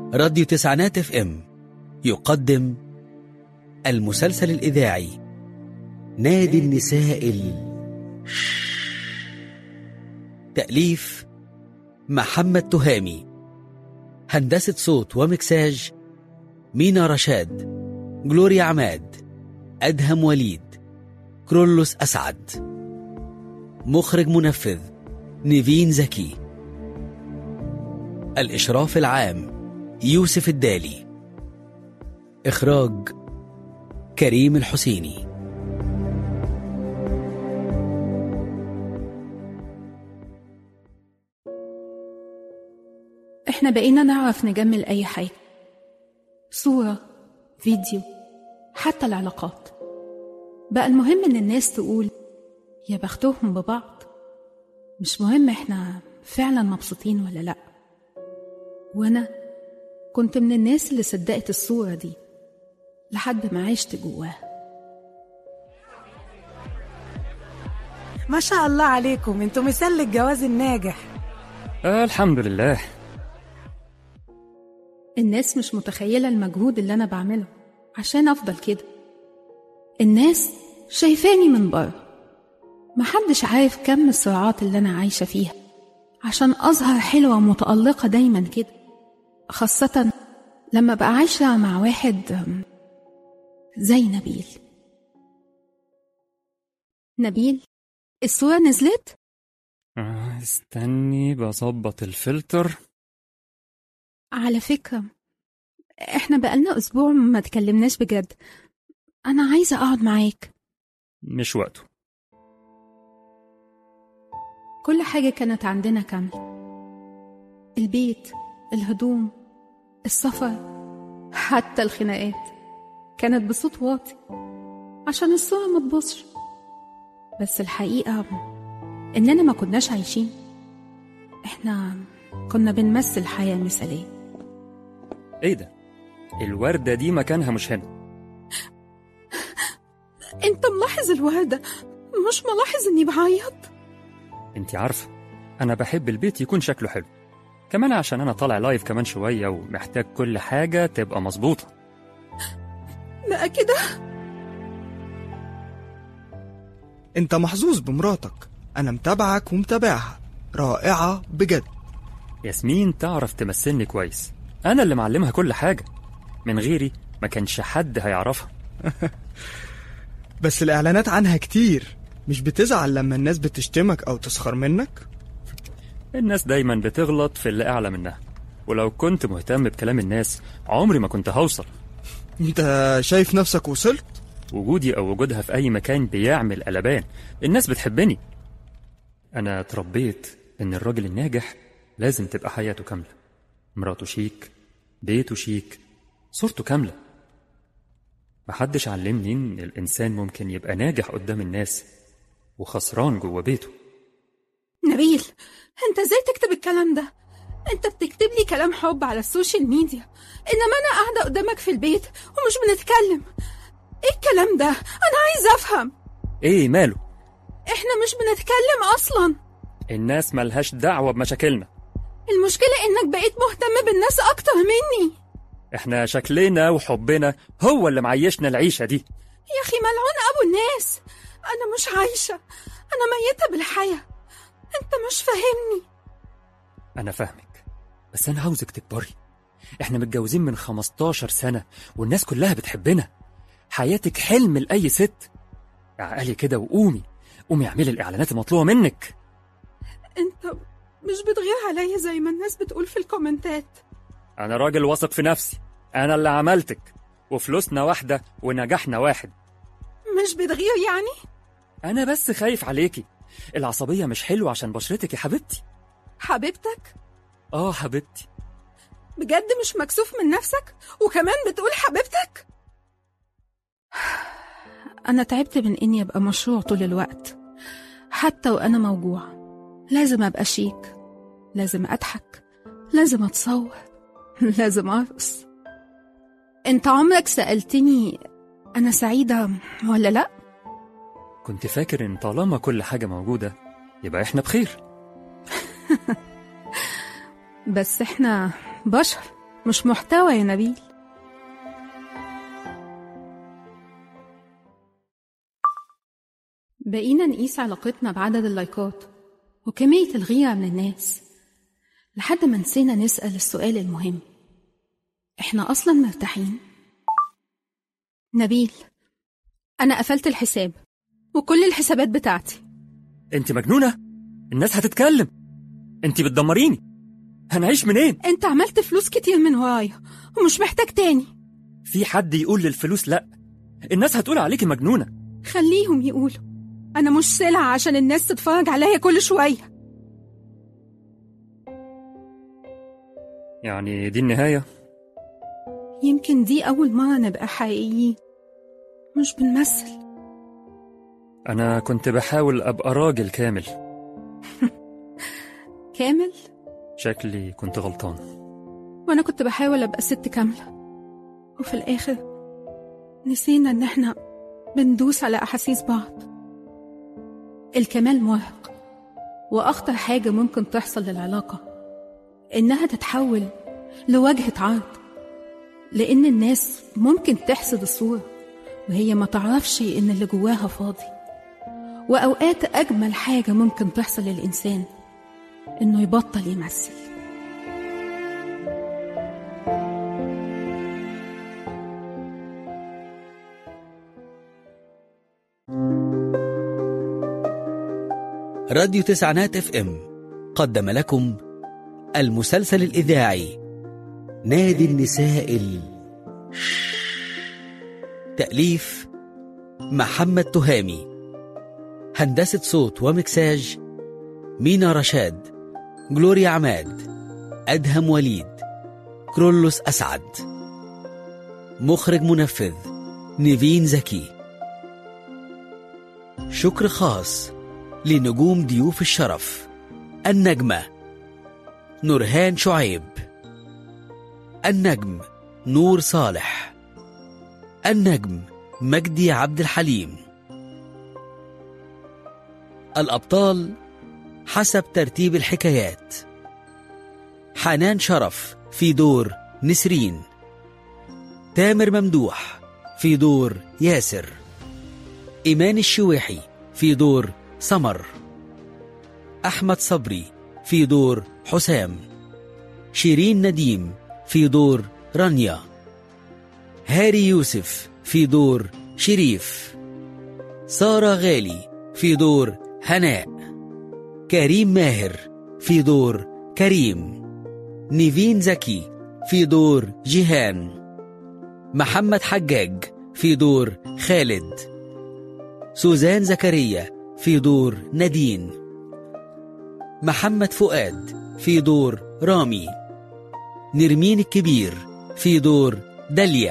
راديو تسعينات اف ام يقدم المسلسل الإذاعي نادي النساء ال... تأليف محمد تهامي هندسة صوت ومكساج مينا رشاد جلوريا عماد أدهم وليد كرولوس أسعد مخرج منفذ نيفين زكي الإشراف العام يوسف الدالي إخراج كريم الحسيني احنا بقينا نعرف نجمل اي حاجة صورة فيديو حتى العلاقات بقى المهم ان الناس تقول يا بختهم ببعض مش مهم احنا فعلا مبسوطين ولا لا وانا كنت من الناس اللي صدقت الصورة دي لحد ما عشت جواها ما شاء الله عليكم انتوا مثال للجواز الناجح آه الحمد لله الناس مش متخيلة المجهود اللي أنا بعمله عشان أفضل كده الناس شايفاني من بره محدش عارف كم الصراعات اللي أنا عايشة فيها عشان أظهر حلوة ومتألقة دايما كده خاصة لما بقى عايشة مع واحد أم، زي نبيل نبيل الصورة نزلت؟ آه استني بظبط الفلتر على فكرة احنا بقالنا أسبوع ما تكلمناش بجد أنا عايزة أقعد معاك مش وقته كل حاجة كانت عندنا كاملة البيت الهدوم السفر حتى الخناقات كانت بصوت واطي عشان الصورة ما تبصش بس الحقيقة إننا ما كناش عايشين إحنا كنا بنمثل حياة مثالية ايه ده الوردة دي مكانها مش هنا أنت ملاحظ الوردة مش ملاحظ إني بعيط انت عارفة انا بحب البيت يكون شكله حلو كمان عشان انا طالع لايف كمان شوية ومحتاج كل حاجة تبقى مظبوطة بقى كده انت محظوظ بمراتك انا متابعك ومتابعها رائعة بجد ياسمين تعرف تمثلني كويس انا اللي معلمها كل حاجة من غيري ما كانش حد هيعرفها بس الاعلانات عنها كتير مش بتزعل لما الناس بتشتمك او تسخر منك الناس دايما بتغلط في اللي اعلى منها ولو كنت مهتم بكلام الناس عمري ما كنت هوصل انت شايف نفسك وصلت وجودي أو وجودها في أي مكان بيعمل قلبان الناس بتحبني أنا اتربيت إن الراجل الناجح لازم تبقى حياته كاملة مراته شيك بيته شيك صورته كاملة محدش علمني إن الإنسان ممكن يبقى ناجح قدام الناس وخسران جوه بيته نبيل أنت إزاي تكتب الكلام ده؟ أنت بتكتب لي كلام حب على السوشيال ميديا إنما أنا قاعدة قدامك في البيت ومش بنتكلم إيه الكلام ده؟ أنا عايزة أفهم إيه ماله إحنا مش بنتكلم أصلا الناس ملهاش دعوة بمشاكلنا المشكلة إنك بقيت مهتم بالناس أكتر مني إحنا شكلنا وحبنا هو اللي معيشنا العيشة دي يا أخي ملعون أبو الناس أنا مش عايشة أنا ميتة بالحياة أنت مش فاهمني أنا فاهمك بس أنا عاوزك تكبري إحنا متجوزين من 15 سنة والناس كلها بتحبنا حياتك حلم لأي ست عقلي كده وقومي قومي اعملي الإعلانات المطلوبة منك أنت مش بتغير عليا زي ما الناس بتقول في الكومنتات أنا راجل واثق في نفسي أنا اللي عملتك وفلوسنا واحدة ونجاحنا واحد مش بتغير يعني؟ أنا بس خايف عليكي العصبية مش حلوة عشان بشرتك يا حبيبتي حبيبتك؟ آه حبيبتي بجد مش مكسوف من نفسك وكمان بتقول حبيبتك؟ أنا تعبت من إني أبقى مشروع طول الوقت حتى وأنا موجوعة لازم أبقى شيك لازم أضحك لازم أتصور لازم أرقص أنت عمرك سألتني أنا سعيدة ولا لأ؟ كنت فاكر إن طالما كل حاجة موجودة يبقى إحنا بخير بس إحنا بشر مش محتوى يا نبيل بقينا نقيس علاقتنا بعدد اللايكات وكمية الغيرة من الناس لحد ما نسينا نسأل السؤال المهم احنا أصلا مرتاحين؟ نبيل أنا قفلت الحساب وكل الحسابات بتاعتي انت مجنونة الناس هتتكلم انت بتدمريني هنعيش منين انت عملت فلوس كتير من ورايا ومش محتاج تاني في حد يقول للفلوس لا الناس هتقول عليكي مجنونة خليهم يقولوا أنا مش سلعة عشان الناس تتفرج عليا كل شوية يعني دي النهاية يمكن دي أول مرة نبقى حقيقيين مش بنمثل أنا كنت بحاول أبقى راجل كامل كامل شكلي كنت غلطان وأنا كنت بحاول أبقى ست كاملة وفي الآخر نسينا إن إحنا بندوس على أحاسيس بعض الكمال مرهق وأخطر حاجة ممكن تحصل للعلاقة إنها تتحول لواجهة عرض لأن الناس ممكن تحسد الصورة وهي ما تعرفش إن اللي جواها فاضي وأوقات أجمل حاجة ممكن تحصل للإنسان إنه يبطل يمثل راديو تسعينات اف ام قدم لكم المسلسل الإذاعي نادي النساء ال... تأليف محمد تهامي هندسة صوت ومكساج مينا رشاد جلوريا عماد أدهم وليد كرولوس أسعد مخرج منفذ نيفين زكي شكر خاص لنجوم ضيوف الشرف النجمة نورهان شعيب النجم نور صالح النجم مجدي عبد الحليم الأبطال حسب ترتيب الحكايات حنان شرف في دور نسرين تامر ممدوح في دور ياسر إيمان الشويحي في دور سمر أحمد صبري في دور حسام شيرين نديم في دور رانيا هاري يوسف في دور شريف سارة غالي في دور هناء كريم ماهر في دور كريم نيفين زكي في دور جيهان محمد حجاج في دور خالد سوزان زكريا في دور نادين محمد فؤاد في دور رامي نرمين الكبير في دور داليا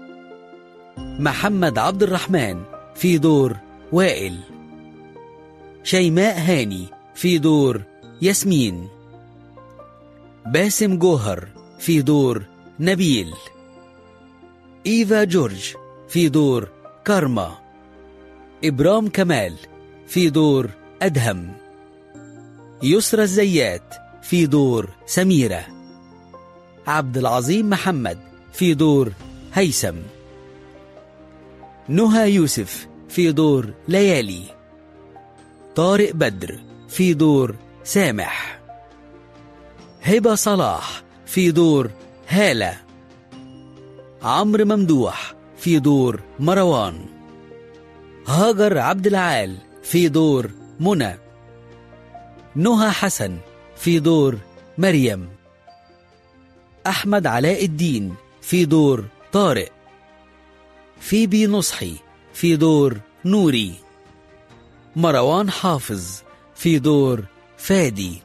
محمد عبد الرحمن في دور وائل شيماء هاني في دور ياسمين باسم جوهر في دور نبيل إيفا جورج في دور كارما إبرام كمال في دور أدهم يسرى الزيات في دور سميرة عبد العظيم محمد في دور هيثم نهى يوسف في دور ليالي طارق بدر في دور سامح هبة صلاح في دور هالة عمرو ممدوح في دور مروان هاجر عبد العال في دور منى نهى حسن في دور مريم أحمد علاء الدين في دور طارق فيبي نصحي في دور نوري مروان حافظ في دور فادي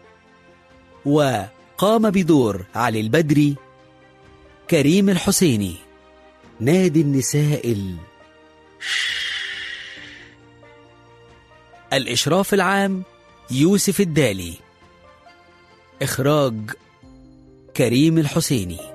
وقام بدور علي البدري كريم الحسيني نادي النساء ال... الإشراف العام يوسف الدالي إخراج كريم الحسيني